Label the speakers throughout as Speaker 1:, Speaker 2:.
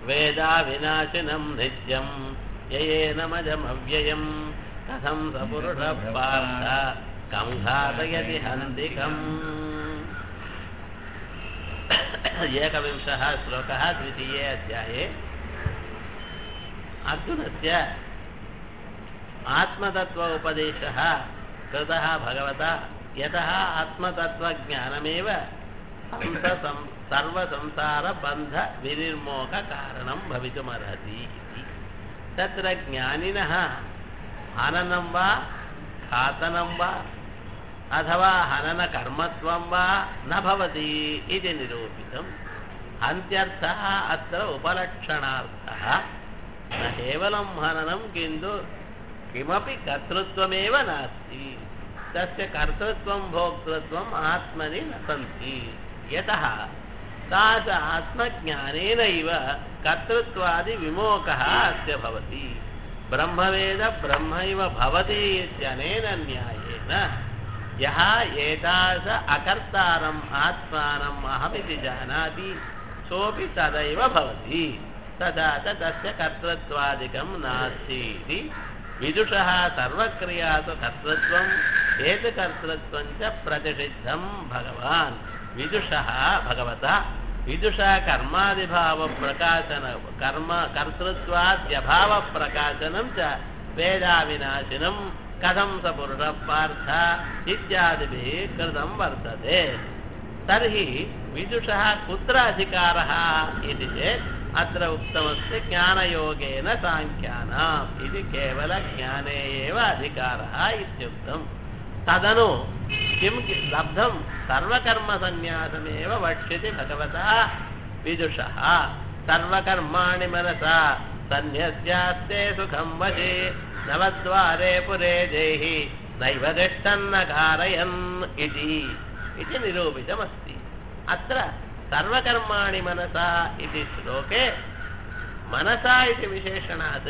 Speaker 1: வேதா விநாசினம் நித்யம் யயேனமஜமவ்யயம் கதம் சபுருஷ பார்த்த கம் घातयति हन्तिकम् एकविंशः श्लोकः द्वितीये अध्याये अर्जुनस्य आत्मतत्व उपदेशः कृतः भगवता यतः आत्मतत्त्वज्ञानमेव संससं सर्वसंसारबन्धविनिर्मोहकारणं भवितुमर्हति इति तत्र ज्ञानिनः हननं वा घातनं वा अथवा हननकर्मत्वं वा न भवति इति निरूपितम् अन्त्यर्थः अत्र उपलक्षणार्थः न केवलं हननं किन्तु किमपि कर्तृत्वमेव नास्ति तस्य कर्तृत्वं भोक्तृत्वम् आत्मनि न सन्ति यतः तास आत्मज्ञानेनैव कर्तृत्वादिविमोकः अस्य भवति ब्रह्मवेद ब्रह्मैव भवति इत्यनेन न्यायेन यः एतास अकर्तारम् आत्मानम् अहमिति जानाति सोऽपि तदैव भवति तदा च तस्य कर्तृत्वादिकं नास्ति इति विदुषः सर्वक्रियासु कर्तृत्वं हेतुकर्तृत्वं च प्रतिषिद्धं भगवान् विदुषः भगवता विदुषा कर्मादिभावप्रकाशन कर्म कर्तृत्वाद्यभावप्रकाशनं च वेदाविनाशिनं कथं स पुरुषः पार्थ इत्यादिभिः कृतं वर्तते तर्हि विदुषः कुत्र अधिकारः इति चेत् अत्र उक्तमस्ति ज्ञानयोगेन साङ्ख्यानाम् इति केवलज्ञाने एव अधिकारः इत्युक्तम् तदनु किं लब्धं सर्वकर्मसन्न्यासमेव वक्ष्यति भगवता विदुषः सर्वकर्माणि मनसा सन्न्यस्यास्ते सुखं वशे नवद्वारे पुरे देहि नैव तिष्ठन्न कारयन् इति इति निरूपितमस्ति अत्र सर्वकर्माणि मनसा इति श्लोके मनसा इति विशेषणात्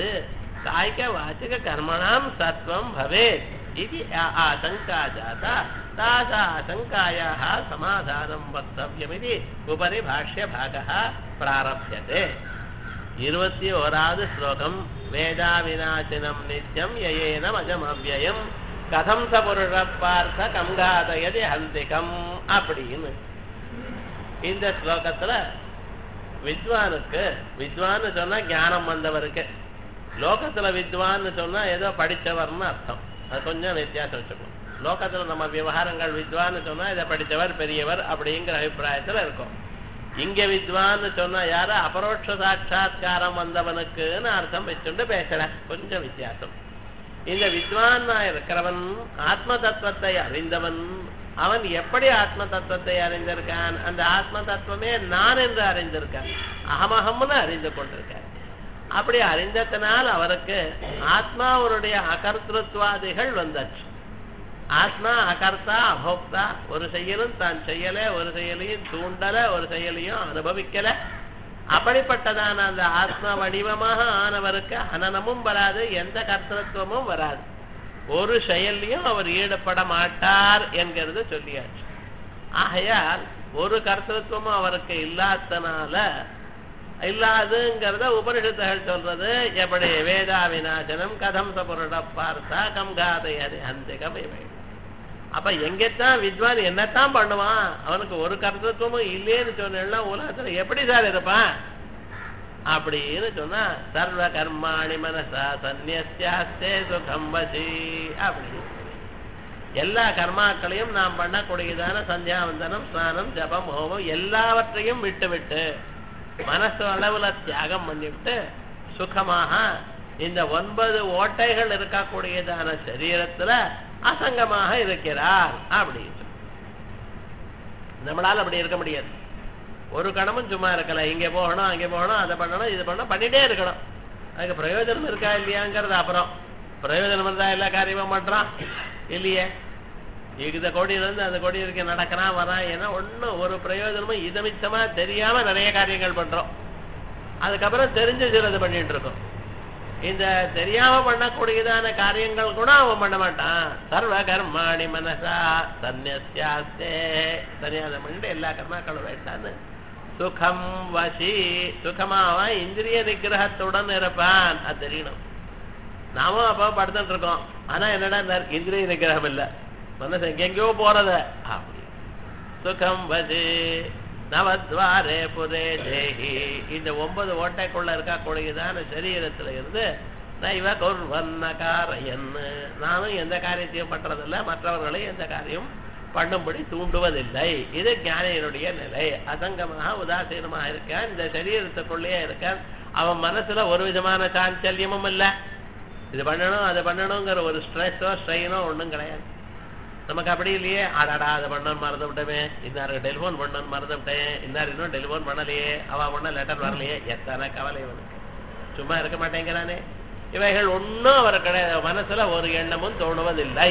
Speaker 1: कायिकवाचिककर्मणां सत्त्वं भवेत् इति आशङ्का जाता तासा आशङ्कायाः समाधानं वक्तव्यमिति उपरि भाष्यभागः प्रारभ्यते இருபத்தி ஓராவது ஸ்லோகம் வேதா விநாசினம் நித்யம் யயேனமஜமவ்யயம் கதம் ச புருஷ பார்த்த கங்காதயதி ஹந்திகம் அப்படின்னு இந்த ஸ்லோகத்துல வித்வானுக்கு வித்வான்னு சொன்னா ஞானம் வந்தவருக்கு லோகத்துல வித்வான்னு சொன்னா ஏதோ படித்தவர்னு அர்த்தம் அது கொஞ்சம் வித்தியாசம் வச்சுக்கணும் லோகத்துல நம்ம விவகாரங்கள் வித்வான்னு சொன்னா இதை படித்தவர் பெரியவர் அப்படிங்கிற அபிப்பிராயத்துல இருக்கும் இங்க வித்வான்னு சொன்னா யாரு அபரோட்ச சாட்சா்காரம் வந்தவனுக்குன்னு அர்த்தம் வச்சுட்டு பேசல கொஞ்சம் வித்தியாசம் இந்த வித்வானா இருக்கிறவன் ஆத்ம தத்துவத்தை அறிந்தவன் அவன் எப்படி ஆத்ம தத்துவத்தை அறிந்திருக்கான் அந்த ஆத்ம தத்துவமே நான் என்று அறிந்திருக்கான் அகமகம்னு அறிந்து கொண்டிருக்கான் அப்படி அறிந்ததனால் அவருக்கு ஆத்மாவனுடைய அகர்த்திருவாதிகள் வந்தாச்சு ஆத்மா அகர்த்தா அபோக்தா ஒரு செயலும் தான் செய்யல ஒரு செயலையும் தூண்டல ஒரு செயலையும் அனுபவிக்கல அப்படிப்பட்டதான அந்த ஆத்மா வடிவமாக ஆனவருக்கு அனனமும் வராது எந்த கர்த்தத்துவமும் வராது ஒரு செயல்லையும் அவர் ஈடுபட மாட்டார் என்கிறது சொல்லியாச்சு ஆகையால் ஒரு கர்த்தத்துவமும் அவருக்கு இல்லாதனால இல்லாதுங்கிறத உபனிஷத்துகள் சொல்றது எப்படி வேதா விநாசனம் கதம் சபுருட பார்த்தா கம்காதையது அந்திகம் இவை அப்ப எங்கத்தான் வித்வான் என்னத்தான் பண்ணுவான் அவனுக்கு ஒரு கர்த்தத்துவமும் இல்லைன்னு சொன்னா உலகத்துல எப்படி சார் இருப்பான் அப்படின்னு சொன்னா சர்வ கர்மாணி மனசா சந்நியாஸ்தே சுகம் வசி அப்படி எல்லா கர்மாக்களையும் நாம் பண்ணக்கூடியதான சந்தியாவந்தனம் ஸ்நானம் ஜபம் ஹோமம் எல்லாவற்றையும் விட்டு விட்டு மனசு அளவுல தியாகம் பண்ணிவிட்டு சுகமாக இந்த ஒன்பது ஓட்டைகள் இருக்கக்கூடியதான சரீரத்துல அசங்கமாக இருக்கிறார் அப்படின்னு நம்மளால அப்படி இருக்க முடியாது ஒரு கணமும் சும்மா இருக்கல இங்க போகணும் அங்க போகணும் அதை பண்ணணும் இது பண்ணணும் பண்ணிட்டே இருக்கணும் அதுக்கு பிரயோஜனம் இருக்கா இல்லையாங்கிறது அப்புறம் பிரயோஜனம் இருந்தா எல்லா காரியமும் பண்றான் இல்லையே இந்த கோடியிலிருந்து அந்த கோடி வரைக்கும் நடக்கிறான் வரான் ஏன்னா ஒன்றும் ஒரு பிரயோஜனமும் இதமிச்சமா தெரியாம நிறைய காரியங்கள் பண்றோம் அதுக்கப்புறம் தெரிஞ்சு சிலது பண்ணிட்டு இருக்கோம் இந்த தெரியாம பண்ணக்கூடியதான காரியங்கள் கூட அவன் பண்ண மாட்டான் சர்வ கர்மாணி மனசா சந்நியாஸ்தே சன்னியாசம் பண்ணிட்டு எல்லா கர்மாக்களும் வேண்டான்னு சுகம் வசி சுகமாவன் இந்திரிய நிகிரகத்துடன் இருப்பான் அது தெரியணும் நாமும் அப்ப படுத்துட்டு இருக்கோம் ஆனா என்னடா இந்த இந்திரிய நிகிரகம் இல்ல மனசு எங்கெங்கயோ போறத அப்படி சுகம் வசி நவத்வாரே புரே தேகி இந்த ஒன்பது ஓட்டைக்குள்ள இருக்கக்கூடியதான சரீரத்துல இருந்து நைவ குர்வன்னகாரயன் நானும் எந்த காரியத்தையும் பண்றதில்லை மற்றவர்களையும் எந்த காரியம் பண்ணும்படி தூண்டுவதில்லை இது ஞானியனுடைய நிலை அசங்கமாக உதாசீனமாக இருக்கான் இந்த சரீரத்துக்குள்ளேயே இருக்கான் அவன் மனசுல ஒரு விதமான சாஞ்சல்யமும் இல்லை இது பண்ணணும் அது பண்ணணுங்கிற ஒரு ஸ்ட்ரெஸ்ஸோ ஸ்ட்ரெயினோ ஒன்றும் கிடையாது நமக்கு அப்படி இல்லையே அடாடா அதை பண்ணணும் மறந்து விட்டமே இன்னாரு டெலிஃபோன் பண்ணணும் மறந்து விட்டேன் இன்னார் இன்னும் டெலிஃபோன் பண்ணலையே அவ பண்ண லெட்டர் வரலையே எத்தனை கவலை இவனுக்கு சும்மா இருக்க மாட்டேங்கிறானே இவைகள் ஒன்றும் அவர் கிடையாது மனசுல ஒரு எண்ணமும் தோணுவதில்லை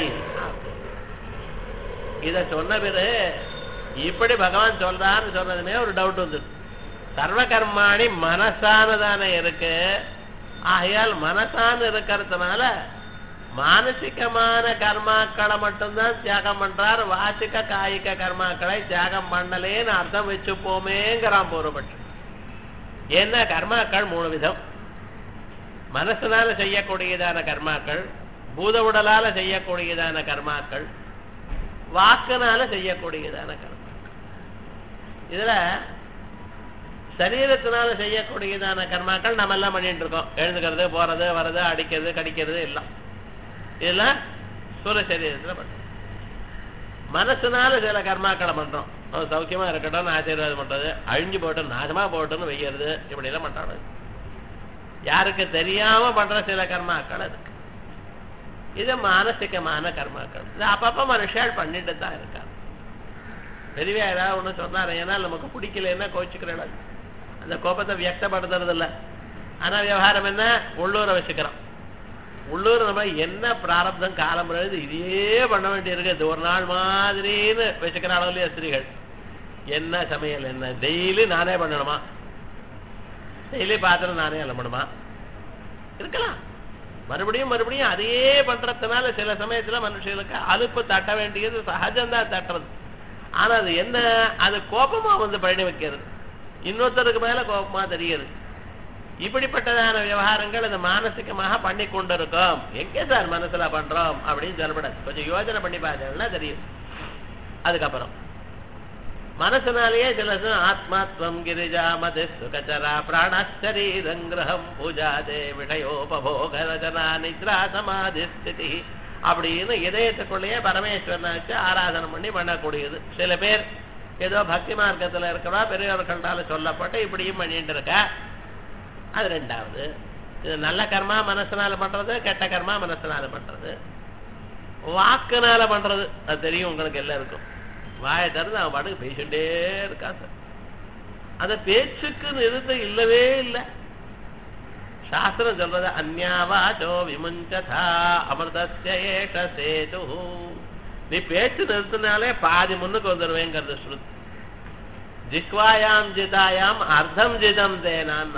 Speaker 1: இத சொன்ன பிறகு இப்படி பகவான் சொல்றான்னு சொன்னதுமே ஒரு டவுட் வந்துடும் சர்வ கர்மாணி மனசானதானே இருக்கு ஆகையால் மனசான்னு இருக்கிறதுனால மானசிகமான கர்மாக்களை மட்டும்தான் தியாகம் பண்றார் வாசிக்க காய்க கர்மாக்களை தியாகம் பண்ணலேன்னு அர்த்தம் வச்சுப்போமேங்கிறான் பூர்வபட்சம் ஏன்னா கர்மாக்கள் மூணு விதம் மனசுனால செய்யக்கூடியதான கர்மாக்கள் பூத உடலால செய்யக்கூடியதான கர்மாக்கள் வாக்குனால செய்யக்கூடியதான கர்மா இதுல சரீரத்தினால செய்யக்கூடியதான கர்மாக்கள் நம்ம எல்லாம் பண்ணிட்டு இருக்கோம் எழுந்துக்கிறது போறது வர்றது அடிக்கிறது கடிக்கிறது எல்லாம் இதெல்லாம் சூழ சரீரத்துல பண்றோம் மனசுனால சில கர்மாக்களை பண்றோம் அவன் சௌக்கியமா இருக்கட்டும் ஆசீர்வாதம் பண்றது அழிஞ்சு போட்டும் நாசமா போட்டுன்னு வைக்கிறது இப்படி எல்லாம் பண்றாங்க யாருக்கு தெரியாம பண்ற சில கர்மாக்கள் இருக்கு இது மானசிகமான கர்மாக்கள் இது அப்பப்ப மனுஷால் பண்ணிட்டு தான் இருக்காங்க பெரியவா ஏதாவது ஒண்ணு சொன்னாரு ஏன்னா நமக்கு பிடிக்கலன்னா கோச்சுக்கிறேன் அந்த கோபத்தை வியக்தப்படுத்துறது இல்ல ஆனா விவகாரம் என்ன உள்ளூரை வச்சுக்கிறோம் உள்ளூர் நம்ம என்ன பிராரப்தம் காலம் எழுது இதையே பண்ண வேண்டியிருக்கு இது ஒரு நாள் மாதிரின்னு வச்சுக்கிற அளவுலயே ஸ்திரீகள் என்ன சமையல் என்ன டெய்லி நானே பண்ணணுமா டெய்லி பாத்திரம் நானே அலம்பணுமா இருக்கலாம் மறுபடியும் மறுபடியும் அதையே பண்றதுனால சில சமயத்துல மனுஷங்களுக்கு அலுப்பு தட்ட வேண்டியது சகஜம்தான் தட்டுறது ஆனா அது என்ன அது கோபமா வந்து பயணி வைக்கிறது இன்னொருத்தருக்கு மேல கோபமா தெரியுது இப்படிப்பட்டதான விவகாரங்கள் இந்த மானசிகமாக பண்ணி கொண்டிருக்கோம் எங்க சார் மனசுல பண்றோம் அப்படின்னு சொல்லப்படாது கொஞ்சம் யோசனை பண்ணி பார்த்தீங்கன்னா தெரியும் அதுக்கப்புறம் மனசுனாலேயே சில ஆத்மாத்வம் கிரிஜா மது சுகச்சரா பிராணாச்சரீரங்கிரகம் பூஜாதே விடயோபோக ரச்சனா நித்ரா சமாதி ஸ்திதி அப்படின்னு இதயத்துக்குள்ளேயே பரமேஸ்வரனை வச்சு ஆராதனை பண்ணி பண்ணக்கூடியது சில பேர் ஏதோ பக்தி மார்க்கத்துல இருக்கிறவா பெரியவர்களால சொல்லப்பட்டு இப்படியும் பண்ணிட்டு இருக்கா அது ரெண்டாவது இது நல்ல கர்மா மனசுனால பண்றது கெட்ட கர்மா மனசுனால பண்றது வாக்குனால பண்றது அது தெரியும் உங்களுக்கு எல்லாருக்கும் வாயை திறந்து அவன் பாட்டுக்கு பேசிட்டே இருக்கான் சார் அந்த பேச்சுக்கு நிறுத்தம் இல்லவே இல்லை சாஸ்திரம் சொல்றது அந்யாவாச்சோ விமுஞ்சதா அமிர்தஸ்ய ஏஷ சேது நீ பேச்சு நிறுத்தினாலே பாதி முன்னுக்கு வந்துடுவேங்கிறது ஸ்ருதி ஜிக்வாயாம் ஜிதாயாம் அர்த்தம் ஜிதம் தேனான்னா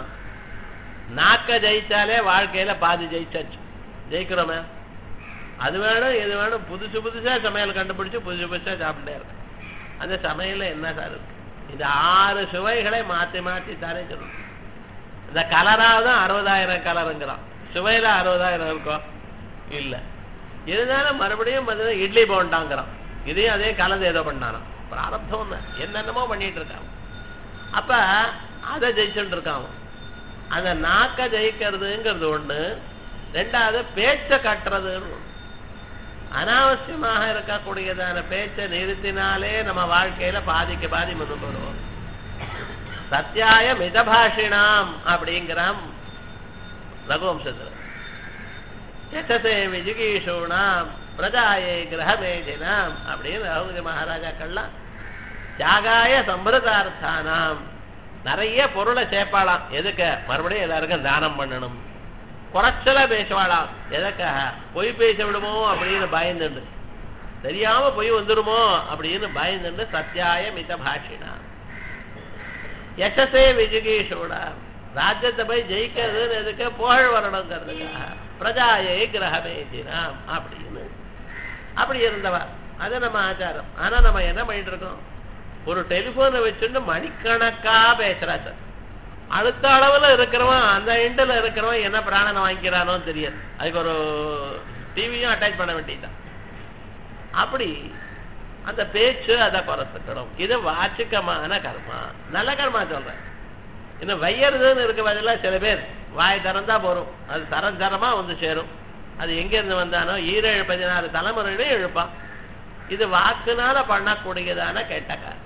Speaker 1: நாக்க ஜெயிச்சாலே வாழ்க்கையில பாதி ஜெயிச்சாச்சு ஜெயிக்கிறோமே அது வேணும் இது வேணும் புதுசு புதுசா சமையல் கண்டுபிடிச்சு புதுசு புதுசா சாப்பிட்டே இருக்கு அந்த சமையல்ல என்ன சார் இருக்கு இந்த ஆறு சுவைகளை மாத்தி மாத்தி தானே சொல்லணும் இந்த கலராவது அறுபதாயிரம் கலருங்கிறான் சுவையில அறுபதாயிரம் இருக்கும் இல்ல இருந்தாலும் மறுபடியும் வந்து இட்லி போண்டாங்கிறான் இதையும் அதே கலந்து ஏதோ பண்ணாராம் பிராரப்தம் என்னென்னமோ பண்ணிட்டு இருக்கான் அப்ப அதை ஜெயிச்சுட்டு இருக்கான் அந்த நாக்க ஜெயிக்கிறதுங்கிறது ஒண்ணு ரெண்டாவது பேச்ச கட்டுறதுன்னு ஒண்ணு அனாவசியமாக இருக்கக்கூடியதான பேச்சை நிறுத்தினாலே நம்ம வாழ்க்கையில பாதிக்கு பாதி முன்னுக்கு வருவோம் சத்தியாய மிதபாஷினாம் அப்படிங்கிறாம் ரகுவம்சத்துல யசசே விஜிகீஷூணாம் பிரஜாயே கிரகமேதினாம் அப்படின்னு ரகுஜ மகாராஜாக்கள்லாம் தியாகாய சம்பிரதார்த்தானாம் நிறைய பொருளை சேர்ப்பாளாம் எதுக்கு மறுபடியும் எல்லாருக்கும் தானம் பண்ணணும் குறைச்சலா பேசுவாளாம் எதற்காக பொய் பேச விடுமோ அப்படின்னு பயந்துண்டு தெரியாம பொய் வந்துடுமோ அப்படின்னு பயந்துண்டு சத்தியாய மித பாஷினா யசசே விஜுகீஷோடா ராஜ்யத்தை போய் ஜெயிக்கிறதுன்னு எதுக்கு புகழ் வரணுங்கிறதுக்காக பிரஜாயை கிரகமேதினாம் அப்படின்னு அப்படி இருந்தவா அது நம்ம ஆச்சாரம் ஆனா நம்ம என்ன பண்ணிட்டு இருக்கோம் ஒரு டெலிபோனை வச்சுட்டு மணிக்கணக்கா பேசுறா சார் அடுத்த அளவுல இருக்கிறவன் அந்த எண்டில் இருக்கிறவன் என்ன பிராணனை வாங்கிக்கிறானோ தெரியாது அதுக்கு ஒரு டிவியும் அட்டாச் பண்ண வேண்டியதுதான் அப்படி அந்த பேச்சு அதை குறைத்துக்கணும் இது வாச்சிக்கமான கர்மா நல்ல கர்மா சொல்றேன் இன்னும் வையறதுன்னு இருக்க பதிலாக சில பேர் வாய் திறந்தா போறோம் அது தரம் தரமா வந்து சேரும் அது எங்க இருந்து வந்தானோ ஈரேழு பதினாறு தலைமுறையிலே எழுப்பான் இது வாக்குனால பண்ணக்கூடியதான கெட்ட காரியம்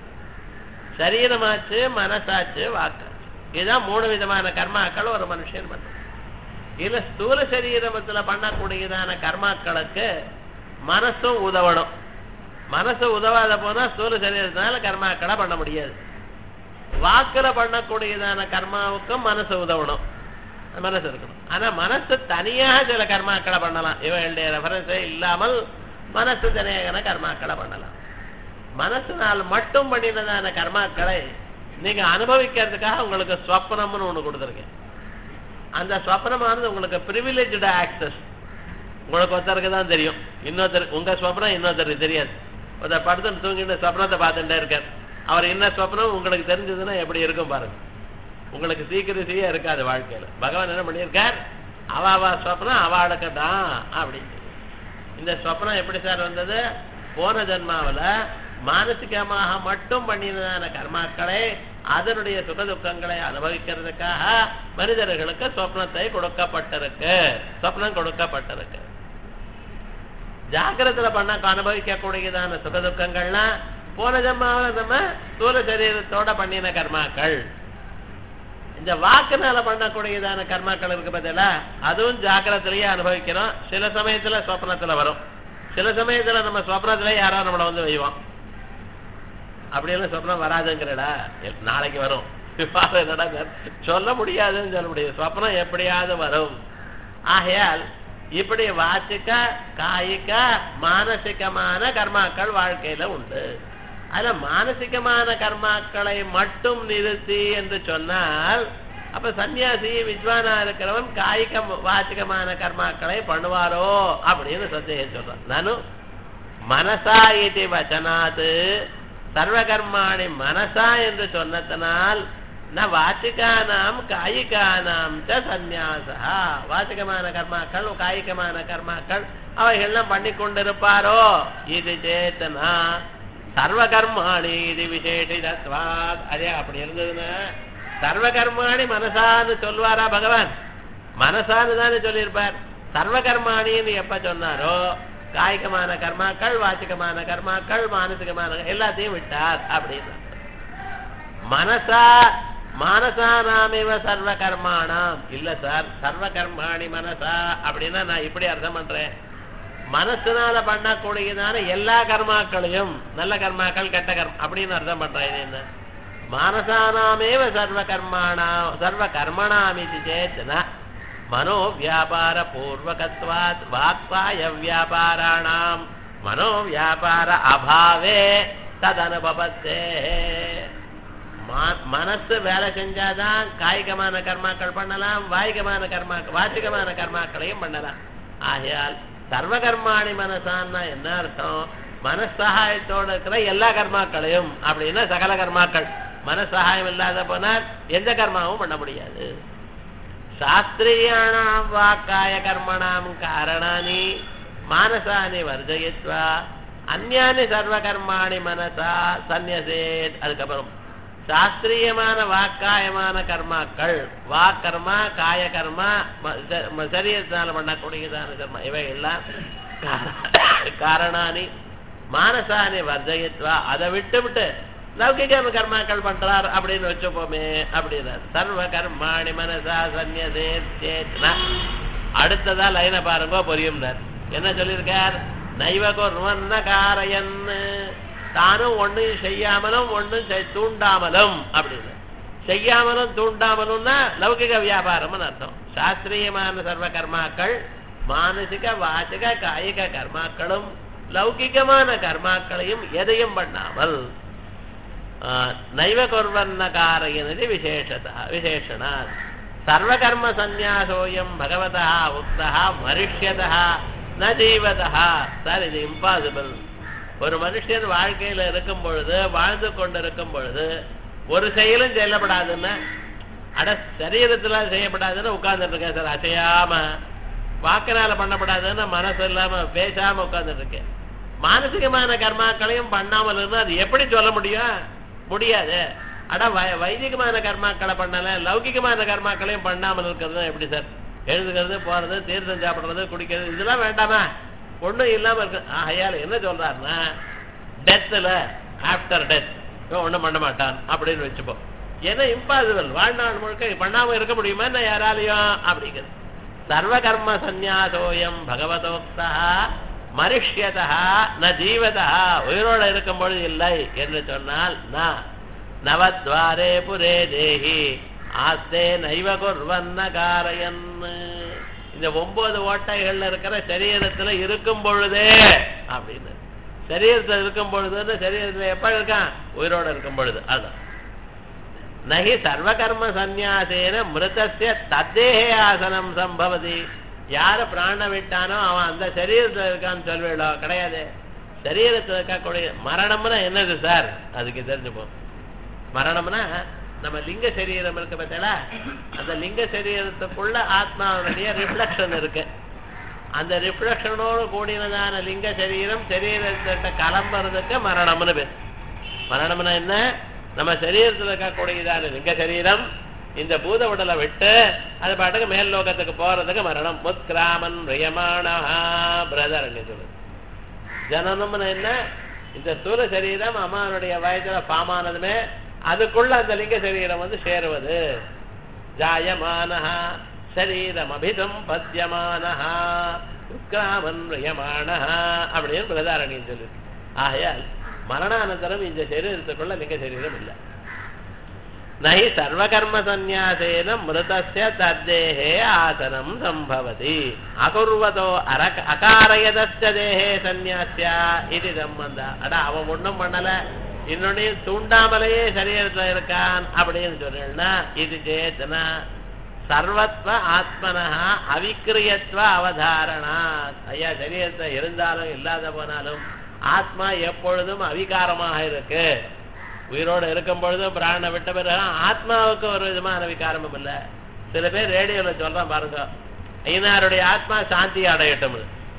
Speaker 1: சரீரமாச்சு மனசாச்சு வாக்காச்சு இதுதான் மூணு விதமான கர்மாக்கள் ஒரு மனுஷன் பண்றான் இல்ல ஸ்தூல சரீரத்துல பண்ணக்கூடியதான கர்மாக்களுக்கு மனசும் உதவணும் மனசு உதவாத போனா ஸ்தூல சரீரத்தினால கர்மாக்களை பண்ண முடியாது வாக்குல பண்ணக்கூடியதான கர்மாவுக்கும் மனசு உதவணும் மனசு இருக்கணும் ஆனா மனசு தனியாக சில கர்மாக்களை பண்ணலாம் இவங்களுடைய ரெஃபரன்ஸே இல்லாமல் மனசு தனியாக கர்மாக்களை பண்ணலாம் மனசுனால் மட்டும் பண்ணினதான கர்மாக்களை நீங்க அனுபவிக்கிறதுக்காக உங்களுக்கு ஸ்வப்னம்னு ஒண்ணு கொடுத்துருக்கேன் அந்த ஸ்வப்னமானது உங்களுக்கு ப்ரிவிலேஜ்டு ஆக்சஸ் உங்களுக்கு ஒருத்தருக்கு தான் தெரியும் இன்னொருத்தர் உங்க ஸ்வப்னம் இன்னொருத்தருக்கு தெரியாது ஒருத்தர் படுத்துட்டு தூங்கிட்டு ஸ்வப்னத்தை பார்த்துட்டே இருக்கார் அவர் என்ன ஸ்வப்னம் உங்களுக்கு தெரிஞ்சதுன்னா எப்படி இருக்கும் பாருங்க உங்களுக்கு சீக்கிரசியே இருக்காது வாழ்க்கையில பகவான் என்ன பண்ணியிருக்கார் அவ அவ ஸ்வப்னம் அவளுக்கு தான் அப்படின்னு இந்த ஸ்வப்னம் எப்படி சார் வந்தது போன ஜென்மாவில மானசிகமாக மட்டும் பண்ணினதான கர்மாக்களை அதனுடைய சுக துக்கங்களை அனுபவிக்கிறதுக்காக மனிதர்களுக்கு சொப்னத்தை கொடுக்கப்பட்டிருக்கு சொப்னம் கொடுக்கப்பட்டிருக்கு ஜாக்கிரத்துல பண்ண அனுபவிக்கக்கூடியதான சுக துக்கங்கள்லாம் போன ஜென்மாவில் நம்ம ஸ்தூல சரீரத்தோட பண்ணின கர்மாக்கள் இந்த வாக்குனால பண்ணக்கூடியதான கர்மாக்கள் இருக்கு பார்த்தீங்களா அதுவும் ஜாக்கிரத்திலேயே அனுபவிக்கிறோம் சில சமயத்துல சொப்னத்துல வரும் சில சமயத்துல நம்ம சொப்னத்துல யாரோ நம்மளை வந்து வைவோம் அப்படியெல்லாம் சொப்னம் வராதுங்கிறடா நாளைக்கு வரும் என்னடா சொல்ல முடியாதுன்னு சொல்ல முடியாது சொப்னம் எப்படியாவது வரும் ஆகையால் இப்படி வாச்சிக்க காய்க மானசிகமான கர்மாக்கள் வாழ்க்கையில உண்டு அதுல மானசிகமான கர்மாக்களை மட்டும் நிறுத்தி என்று சொன்னால் அப்ப சன்னியாசி வித்வானா இருக்கிறவன் காய்க வாச்சிகமான கர்மாக்களை பண்ணுவாரோ அப்படின்னு சந்தேகம் சொல்றான் நானும் மனசா இது வச்சனாது சர்வகர்மாணி மனசா என்று சொன்னதனால் ந வாச்சிகானாம் காயிகானாம் ச சந்நியாசா வாச்சிகமான கர்மாக்கள் காயிகமான கர்மாக்கள் அவைகள்லாம் பண்ணி கொண்டிருப்பாரோ இது சேத்தனா சர்வகர்மாணி இது விசேஷிதத்வாத் அதே அப்படி இருந்ததுன்னா சர்வகர்மாணி மனசான்னு சொல்வாரா பகவான் மனசான்னு தானே சொல்லியிருப்பார் சர்வகர்மாணின்னு எப்ப சொன்னாரோ காய்கமான கர்மாக்கள் வாச்சிகமான கர்மாக்கள் மானசிகமான எல்லாத்தையும் விட்டார் அப்படின்னு மனசா மானசானாமிவ சர்வ கர்மாணாம் இல்ல சார் சர்வ கர்மாணி மனசா அப்படின்னா நான் இப்படி அர்த்தம் பண்றேன் மனசுனால பண்ணக்கூடியதான எல்லா கர்மாக்களையும் நல்ல கர்மாக்கள் கெட்ட கர்மம் அப்படின்னு அர்த்தம் பண்றேன் இது என்ன மானசானாமேவ சர்வ கர்மாணா சர்வ கர்மணாமிதி சேத்தனா மனோ வியாபார பூர்வகத்வாத் வாக்பாய வியாபாராணாம் மனோ வியாபார அபாவே ததனுபவத்தே மனசு வேலை செஞ்சாதான் காய்கமான கர்மாக்கள் பண்ணலாம் வாய்கமான கர்மா வாச்சிகமான கர்மாக்களையும் பண்ணலாம் ஆகையால் சர்வ கர்மாணி மனசான்னா என்ன அர்த்தம் மனசகாயத்தோடு இருக்கிற எல்லா கர்மாக்களையும் அப்படின்னா சகல கர்மாக்கள் மனசகாயம் இல்லாத போனால் எந்த கர்மாவும் பண்ண முடியாது சாஸ்திரியாணாம் வாக்காய கர்மணாம் காரணானி மானசானி வர்ஜயித்வா அந்யானி சர்வ கர்மாணி மனசா சந்நியசேத் அதுக்கப்புறம் சாஸ்திரியமான வாக்காயமான கர்மாக்கள் வாக்கர்மா காய கர்மா சரீரத்தினால பண்ணக்கூடியதான கர்மா இவை எல்லாம் காரணானி மானசானி வர்ஜயித்வா அதை விட்டு விட்டு லௌகிக கர்மாக்கள் பண்றார் அப்படின்னு வச்சுப்போமே அப்படின்னார் சர்வ கர்மாணி மனசா சந்நியசே சேத்னா அடுத்ததா லைனை பாருங்க புரியும்னார் என்ன சொல்லியிருக்கார் நைவ குர்வன்ன காரையன்னு தானும் ஒன்னும் செய்யாமலும் ஒன்னும் தூண்டாமலும் அப்படின்னு செய்யாமலும் தூண்டாமலும்னா லௌகிக வியாபாரம் அர்த்தம் சாஸ்திரியமான சர்வ கர்மாக்கள் மானசிக வாசிக காயிக கர்மாக்களும் லௌகிகமான கர்மாக்களையும் எதையும் பண்ணாமல் நைவ குர்வன்ன காரயனது விசேஷதா விசேஷணாத் சர்வகர்ம சந்நியாசோயம் பகவதா உக்தா மரிஷ்யதா ந ஜீவதா சார் இது இம்பாசிபிள் ஒரு மனுஷன் வாழ்க்கையில இருக்கும் பொழுது வாழ்ந்து கொண்டு இருக்கும் பொழுது ஒரு செயலும் செய்யப்படாதுன்னா அட சரீரத்துல செய்யப்படாதுன்னு உட்கார்ந்துட்டு இருக்கேன் சார் அசையாம வாக்கினால பண்ணப்படாதுன்னு மனசு இல்லாம பேசாம உட்கார்ந்துட்டு இருக்கேன் மானசிகமான கர்மாக்களையும் பண்ணாமல் இருந்தா அது எப்படி சொல்ல முடியும் முடியாது அட வை- வைதிகமான கர்மாக்களை பண்ணல லௌகிகமான கர்மாக்களையும் பண்ணாமல் இருக்கிறது எப்படி சார் எழுதுகிறது போறது தீர்த்தம் சாப்பிடுறது குடிக்கிறது இதெல்லாம் வேண்டாமா ஒண்ணும் இல்லாம இருக்கு ஆகையால என்ன சொல்றாருன்னா டெத்துல ஆஃப்டர் டெத் ஒண்ணும் பண்ண மாட்டான் அப்படின்னு வச்சுப்போம் ஏன்னா இம்பாசிபிள் வாழ்நாள் முழுக்க பண்ணாம இருக்க முடியுமா என்ன யாராலையும் அப்படிங்கிறது சர்வ கர்ம சந்நியாசோயம் பகவதோக்தா மனுஷ்யதா ந ஜீவதா உயிரோட இருக்கும் பொழுது இல்லை என்று சொன்னால் நான் நவத்வாரே புரே தேஹி ஆஸ்தே நைவ குர்வன்ன காரயன் இந்த ஒன்பது ஓட்டைகள்ல இருக்கிற சரீரத்துல இருக்கும் பொழுதே அப்படின்னு சரீரத்துல இருக்கும் பொழுதுன்னு சரீரத்துல எப்ப இருக்கான் உயிரோட இருக்கும் பொழுது அதான் நகி சர்வகர்ம சந்நியாசேன மிருதஸ்ய தத்தேகே ஆசனம் சம்பவதி யார பிராண விட்டானோ அவன் அந்த சரீரத்துல இருக்கான்னு சொல்வேடோ கிடையாது சரீரத்துல இருக்கக்கூடிய மரணம்னா என்னது சார் அதுக்கு தெரிஞ்சுப்போம் மரணம்னா நம்ம லிங்க சரீரம் இருக்கு பார்த்தீங்களா அந்த லிங்க சரீரத்துக்குள்ள ஆத்மாவுடைய ரிஃப்ளெக்ஷன் இருக்கு அந்த ரிஃப்ளெக்ஷனோடு கூடினதான லிங்க சரீரம் சரீரத்திட்ட கிளம்புறதுக்கு மரணம்னு பேர் மரணம்னா என்ன நம்ம சரீரத்தில் இருக்கக்கூடியதான லிங்க சரீரம் இந்த பூத உடலை விட்டு அது பாட்டுக்கு மேல் லோகத்துக்கு போறதுக்கு மரணம் முத்கிராமன் ரியமானா பிரதர் சொல்லுது ஜனனம்னு என்ன இந்த ஸ்தூல சரீரம் அம்மானுடைய வயசுல பாமானதுமே அதுக்குள்ள அந்த லிங்க சரீரம் வந்து சேருவது ஜாயமானஹா சரீரம் அபிதம் பத்தியமானஹா உத்கிராமன் ரியமானஹா அப்படின்னு பிரதாரணின்னு சொல்லுது ஆகையால் மரணானந்தரம் இந்த சரீரத்துக்குள்ள லிங்க சரீரம் இல்லை நகி சர்வகர்ம சந்நியாசேன மிருதஸ்ய தத்தேகே ஆசனம் சம்பவதி அகுர்வதோ அரக அகாரயதஸ்ய தேகே சந்நியாசியா இது சம்பந்த அட அவன் ஒண்ணும் பண்ணல இன்னொன்னையும் தூண்டாமலேயே சரீரத்துல இருக்கான் அப்படின்னு சொன்னா இது சேத்தனா சர்வத்வ ஆத்மனஹா அவிக்கிரியத்வ அவதாரணா ஐயா சரீரத்துல இருந்தாலும் இல்லாத போனாலும் ஆத்மா எப்பொழுதும் அவிகாரமாக இருக்கு உயிரோடு இருக்கும் பொழுதும் பிராணனை விட்ட பிறகு ஆத்மாவுக்கு ஒரு விதமான விகாரமும் இல்லை சில பேர் ரேடியோல சொல்றான் பாருங்க ஐயனாருடைய ஆத்மா சாந்தி அடையட்டும்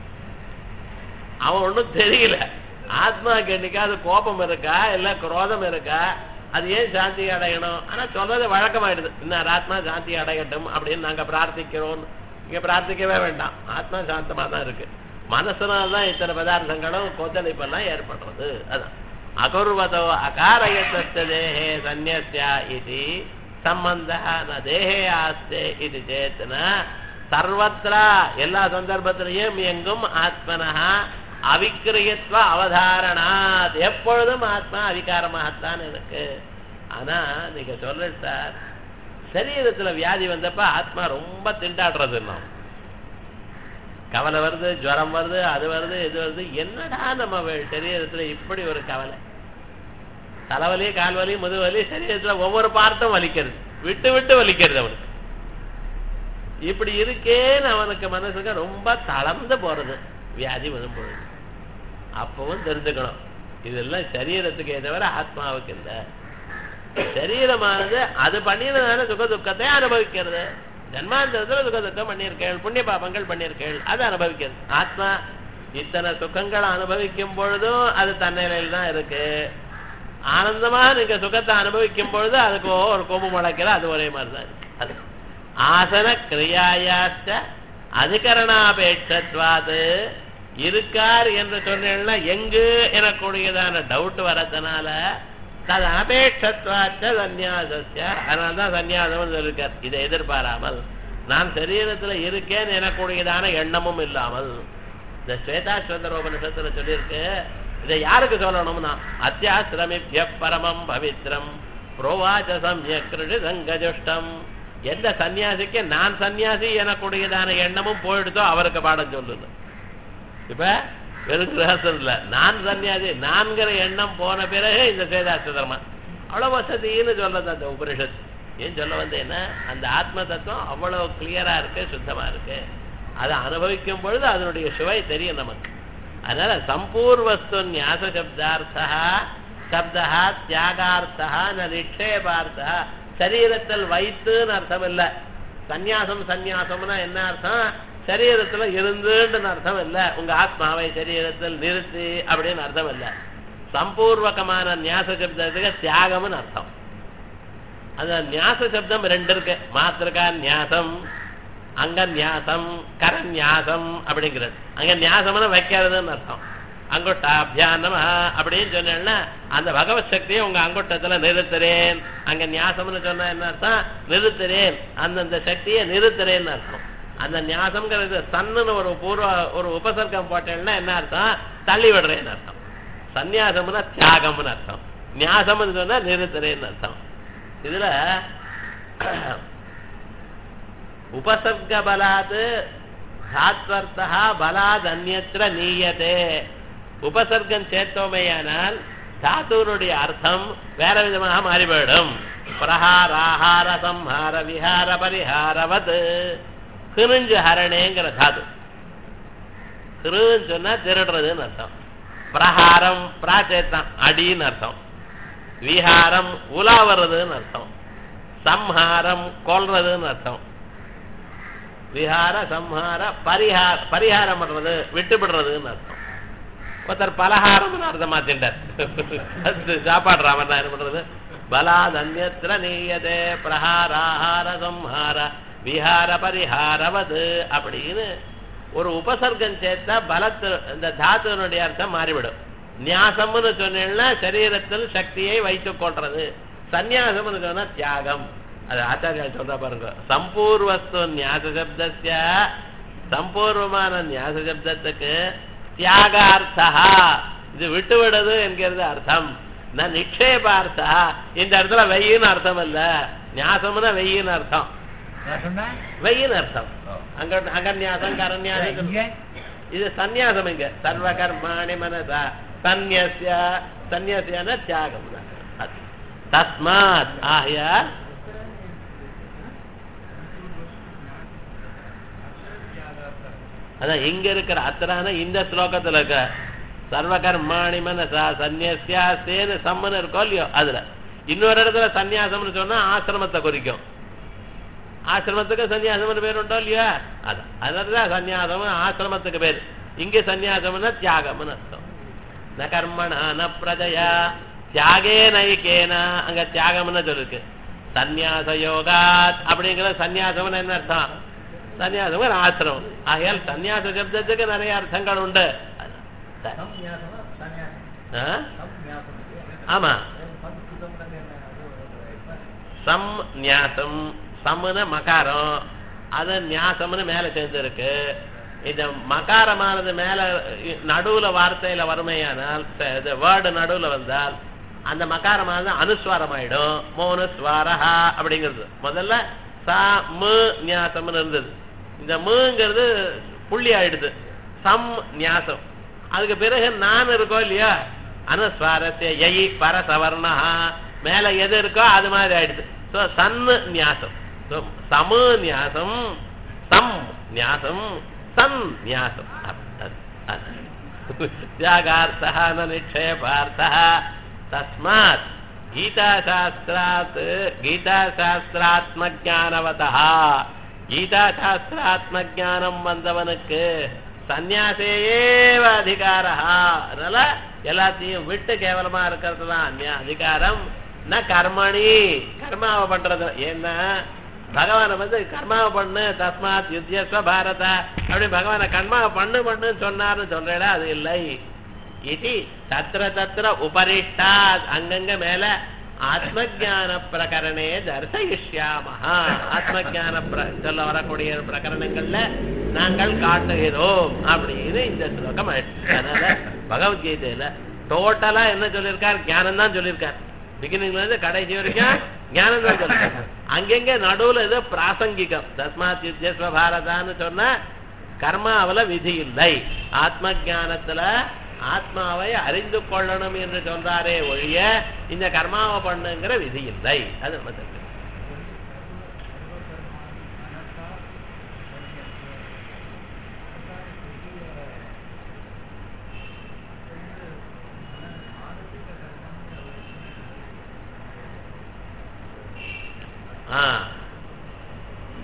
Speaker 1: அவன் ஒண்ணும் தெரியல ஆத்மாவுக்கு என்னைக்காவது கோபம் இருக்கா இல்ல குரோதம் இருக்கா அது ஏன் சாந்தி அடையணும் ஆனா சொல்றது வழக்கமாயிடுது இன்னும் ஆத்மா சாந்தி அடையட்டும் அப்படின்னு நாங்க பிரார்த்திக்கிறோம் இங்க பிரார்த்திக்கவே வேண்டாம் ஆத்மா சாந்தமா தான் இருக்கு மனசுனால்தான் இத்தனை பதார்த்தங்களும் கொந்தளிப்பெல்லாம் ஏற்படுறது அதான் அகுர்வதோ அகாரயத்தஸ்ய தேகே சந்நியஸ்யா இது சம்பந்தः ந தேகே ஆஸ்தே இது சேத்தன சர்வத்ரா எல்லா சந்தர்ப்பத்திலையும் எங்கும் ஆத்மனஹா அவிக்கிரியத்துவ அவதாரணாத் எப்பொழுதும் ஆத்மா அவிகாரமாகத்தான் இருக்கு ஆனா நீங்க சொல்ற சார் சரீரத்துல வியாதி வந்தப்ப ஆத்மா ரொம்ப திண்டாடுறது நாம் கவலை வருது ஜுரம் வருது அது வருது இது வருது என்னடா நம்ம வே- சரீரத்துல இப்படி ஒரு கவலை தலைவலி கால்வலி முதுவலி சரீரத்துல ஒவ்வொரு பார்ட்டும் வலிக்கிறது விட்டு விட்டு வலிக்கிறது அவனுக்கு இப்படி இருக்கேன்னு அவனுக்கு மனசுக்கு ரொம்ப தளர்ந்து போறது வியாதி வரும் பொழுது அப்பவும் தெரிஞ்சுக்கணும் இதெல்லாம் சரீரத்துக்கே தவிர ஆத்மாவுக்கு இல்லை சரீரமானது அது பண்ணினதான சுக துக்கத்தை அனுபவிக்கிறது ஜன்மாந்தரத்துல சுக துக்கம் பண்ணியிருக்கேள் புண்ணிய பாபங்கள் பண்ணியிருக்கேள் அது அனுபவிக்கிறது ஆத்மா இத்தனை சுகங்களை அனுபவிக்கும் பொழுதும் அது தன்னிலையில் தான் இருக்கு ஆனந்தமா நீங்க சுகத்தை அனுபவிக்கும் பொழுது அதுக்கு ஒரு கொம்பு முளைக்கிற அது ஒரே மாதிரி தான் இருக்கு அது ஆசன கிரியாயாச்ச அதிகரணாபேட்சத்வாது இருக்கார் என்று சொன்னேன்னா எங்கு எனக்கூடியதான டவுட் வரதுனால அது அபேட்சத்வாச்ச சந்நியாசஸ்ய அதனால்தான் சந்நியாசம் சொல்லிருக்கார் இதை எதிர்பாராமல் நான் சரீரத்துல இருக்கேன் எனக்கூடியதான எண்ணமும் இல்லாமல் இந்த ஸ்வேதாஸ்வந்தர உபனிஷத்துல சொல்லியிருக்கு இதை யாருக்கு சொல்லணும்னா அத்தியாசிரமிபிய பரமம் பவித்ரம் புரோவாச்ச சம்யக்ருஷி சங்கஜுஷ்டம் எந்த சன்னியாசிக்கு நான் சன்னியாசி எனக்கூடியதான எண்ணமும் போயிடுதோ அவருக்கு பாடம் சொல்லுது இப்ப வெறும் கிரகஸ்தன் இல்ல நான் சன்னியாசி நான்கிற எண்ணம் போன பிறகு இந்த சேதாஸ்திரமா அவ்வளவு வசதின்னு சொல்றது அந்த உபனிஷத் ஏன் சொல்ல வந்தேன்னா அந்த ஆத்ம தத்துவம் அவ்வளவு கிளியரா இருக்கு சுத்தமா இருக்கு அதை அனுபவிக்கும் பொழுது அதனுடைய சுவை தெரியும் நமக்கு அதனால சம்பூர்வஸ்து ஞாச சப்தார்த்தா சப்தா தியாகார்த்தா ந நிக்ஷேபார்த்தா சரீரத்தில் வைத்துன்னு அர்த்தம் இல்ல சந்நியாசம் சந்நியாசம்னா என்ன அர்த்தம் சரீரத்துல இருந்துன்னு அர்த்தம் இல்ல உங்க ஆத்மாவை சரீரத்தில் நிறுத்தி அப்படின்னு அர்த்தம் இல்ல சம்பூர்வகமான ஞாச சப்தத்துக்கு தியாகம்னு அர்த்தம் அந்த ஞாச சப்தம் ரெண்டு இருக்கு மாத்திருக்கா ஞாசம் அங்க ஞாசம் கரநியாசம் அப்படிங்கிறது அங்க ஞாசம்னு வைக்கிறதுன்னு அர்த்தம் அங்குட்டாபியானம் அப்படின்னு சொன்னேன்னா அந்த பகவத் சக்தியை உங்க அங்குட்டத்துல நிறுத்துறேன் அங்க ஞாசம்னு சொன்னா என்ன அர்த்தம் நிறுத்துறேன் அந்தந்த சக்தியை நிறுத்துறேன்னு அர்த்தம் அந்த ஞாசம்ங்கிறது சன்னுன்னு ஒரு பூர்வ ஒரு உபசர்க்கம் போட்டேன்னா என்ன அர்த்தம் தள்ளி விடுறேன்னு அர்த்தம் சந்நியாசம்னா தியாகம்னு அர்த்தம் ஞாசம்னு சொன்னா நிறுத்துறேன்னு அர்த்தம் இதுல உபசர்க பலாத் தாத்வர்த்தா பலாத் அந்நத்திர நீயதே உபசர்க்கம் சேர்த்தோமையானால் தாத்துவனுடைய அர்த்தம் வேற விதமாக மாறிவிடும் பிரஹாராஹார சம்ஹார விஹார பரிஹாரவத் கிருஞ்சு ஹரணேங்கிற தாது கிருன்னு சொன்னா திருடுறதுன்னு அர்த்தம் பிரஹாரம் பிராச்சேத்தம் அடின்னு அர்த்தம் விஹாரம் உலாவறதுன்னு அர்த்தம் சம்ஹாரம் கொல்றதுன்னு அர்த்தம் விஹார சம்ஹார பரிஹார பரிகாரம் பண்றது விட்டுவிடுறதுன்னு அர்த்தம் ஒருத்தர் பலகாரம்னு அர்த்தம் மாத்திட்டார் சாப்பாடு ராமன் என்ன பண்றது பலாத் அந்நத்திர நீயதே பிரஹாராஹார சம்ஹார விஹார பரிஹாரவது அப்படின்னு ஒரு உபசர்க்கம் சேர்த்தா பலத்து இந்த தாத்துவனுடைய அர்த்தம் மாறிவிடும் நியாசம்னு சொன்னேன்னா சரீரத்தில் சக்தியை வைத்துக் கொள்றது சந்நியாசம்னு சொன்னா தியாகம் அது ஆச்சாரியால் சொல்ற பாருங்க சம்பூர்வஸ்து ஞாச சப்தஸ்ய சம்பூர்வமான ஞாச சப்தத்துக்கு தியாகார்த்தா இது விட்டுவிடுது என்கிறது அர்த்தம் நான் நிக்ஷேபார்த்தா இந்த இடத்துல வெய்யின்னு அர்த்தம் இல்ல ஞாசம்னா வெய்யின்னு அர்த்தம்
Speaker 2: நான் சொன்னேன்
Speaker 1: வெய்யின்னு அர்த்தம் அங்க அகன்யாசம் கரன்யாசம்
Speaker 2: இங்க
Speaker 1: இது சந்நியாசம் இங்க சர்வ கர்மாணி மனசா சந்நியசிய சந்நியசியான தியாகம் தான். அது. தஸ்மாத் ஆகையால் அதான் இங்க இருக்கிற அத்தரான இந்த ஸ்லோகத்துல இருக்க சர்வ கர்மாணி மனசா சந்நியசியா சேனு சம்மன் இருக்கோ இல்லையோ அதுல இன்னொரு இடத்துல சந்நியாசம்னு சொன்னா ஆசிரமத்தை குறிக்கும் ஆசிரமத்துக்கு சன்னியாசம்னு பேர் உண்டோ இல்லையா அதான் அதனாலதான் சன்னியாசம் ஆசிரமத்துக்கு பேர் இங்க சன்னியாசம்னா தியாகம்னு அர்த்தம் ந கர்மணா ந பிரஜயா தியாகே நைக்கேன அங்க தியாகம்னு சொல்லிருக்கு சந்நியாச யோகாத் அப்படிங்கிற சந்நியாசம்னு என்ன அர்த்தம் சந்நியாசம் ஒரு ஆசிரமம் ஆகையால் சந்நியாச சப்தத்துக்கு நிறைய அர்த்தங்கள் உண்டு சரி.
Speaker 2: சம்நியாசமா? சன்னியாசம்.
Speaker 1: ஆ?
Speaker 2: சம்நியாசம்.
Speaker 1: ஆமா
Speaker 2: சம்ஸ்கிருதம்ன்றது என்ன? அது
Speaker 1: சம் நியாசம் சம்னு மகாரம் அது நியாசம்னு மேல சேர்ந்திருக்கு இந்த மகாரமானது மேல இ- நடுவுல வார்த்தையில வறுமையானால் இந்த வேர்டு நடுவுல வந்தால் அந்த மகாரமானது அனுஸ்வாரம் ஆயிடும் மோனுஸ்வாரஹா அப்படிங்கிறது முதல்ல ச மு நியாசம்னு இருந்தது இந்த முங்கிறது புள்ளி ஆயிடுது சம் நியாசம் அதுக்கு பிறகு நான் இருக்கோ இல்லையா அனுஸ்வாரத்தை எய் பரசவர்ணா மேல எது இருக்கோ அது மாதிரி ஆயிடுது சோ சன்னு நியாசம் So, சமு நியாசம் சம் நியாசம் சன் நியாசம் அப்- அது- அது. தியாகார்த்தः न निक्षेपार्थः तस्मात् गीताशास्त्रात् கீதாசாஸ்திராத்மஜானவதா கீதாசாஸ்திராத்மஜானம் வந்தவனுக்கு சந்நியாசேவ அதிகாரா அதனால எல்லாத்தையும் விட்டு கேவலமா இருக்கிறது தான் அந்நிய- அதிகாரம் ந கர்மணி கர்மாவை பண்றது ஏன்னா பகவானை வந்து கர்மாவை பண்ணு தஸ்மாத் யுத்தியஸ்வ பாரத அப்படி பகவானை கர்மாவை பண்ணு பண்ணுன்னு சொன்னார்னு சொல்றேடா அது இல்லை இது தத்திர தத்திர உபரிஷ்டா அங்கங்க மேல ஆத்மஜான பிரகரணே தர்சயிஷ்யாமஹா ஆத்மஜான பிர- சொல்ல வரக்கூடிய பிரகரணங்கள்ல நாங்கள் காட்டுகிறோம் அப்படின்னு இந்த ஸ்லோகம் ஆயிடுச்சு. அதனால பகவத்கீதையில டோட்டலா என்ன சொல்லியிருக்கார் ஞானம் தான் சொல்லியிருக்கார் பிகினிங்ல இருந்து கடைசி வரைக்கும் ஞானம் தான் சொல்லியிருக்கார் அங்கங்க நடுவுல இது பிராசங்கிகம் தஸ்மாத் யுத்தியஸ்வ பாரதான்னு சொன்னா கர்மாவுல விதி இல்லை ஆத்ம ஞானத்துல ஆத்மாவை அறிந்து கொள்ளணும் என்று சொல்றாரே ஒழிய இந்த கர்மாவை பண்ணுங்கிற விதி இல்லை அது நம்ம தெரிஞ்சுக்கணும்.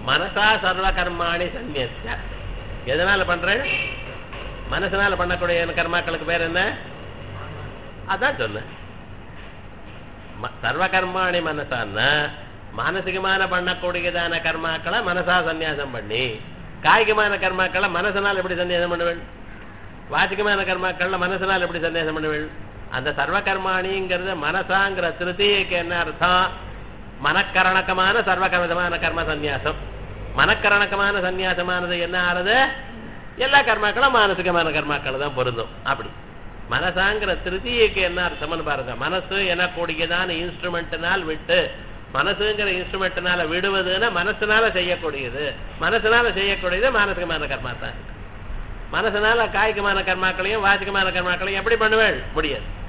Speaker 1: மனசா சர்வ கர்மாணி சந்நியஸ்ய எதனால பண்றேன் மனசனால பண்ணக்கூடிய கர்மாக்களுக்கு பேர் என்ன அதான் சொன்னேன் ம- சர்வ கர்மாணி மனசான்னா மானசிகமான பண்ணக்கூடியதான கர்மாக்களை மனசா சந்நியாசம் பண்ணி காய்கமான கர்மாக்களை மனசனால் எப்படி சந்நியாசம் பண்ணுவேன் வாச்சிகமான கர்மாக்கள்ல மனசனால் எப்படி சந்நியாசம் பண்ணுவேன் அந்த சர்வ கர்மாணிங்கிறது மனசாங்கிற திருத்தியக்கு என்ன அர்த்தம் மனக்கரணக்கமான சர்வகரமான கர்ம சந்நியாசம் மனக்கரணக்கமான சந்நியாசமானது என்ன ஆறுது எல்லா கர்மாக்களும் மானசிகமான கர்மாக்கள் தான் பொருந்தும் அப்படி மனசாங்கிற திருத்தியக்கு என்ன அர்த்தம்னு பாருங்க மனசு எனக்கூடியதான இன்ஸ்ட்ருமெண்ட்னால் விட்டு மனசுங்கிற இன்ஸ்ட்ருமெண்ட்னால விடுவதுன்னா மனசுனால செய்யக்கூடியது மனசுனால செய்யக்கூடியது மானசிகமான கர்மா தான் மனசுனால காய்கமான கர்மாக்களையும் வாசிகமான கர்மாக்களையும் எப்படி பண்ணுவேன் முடியாது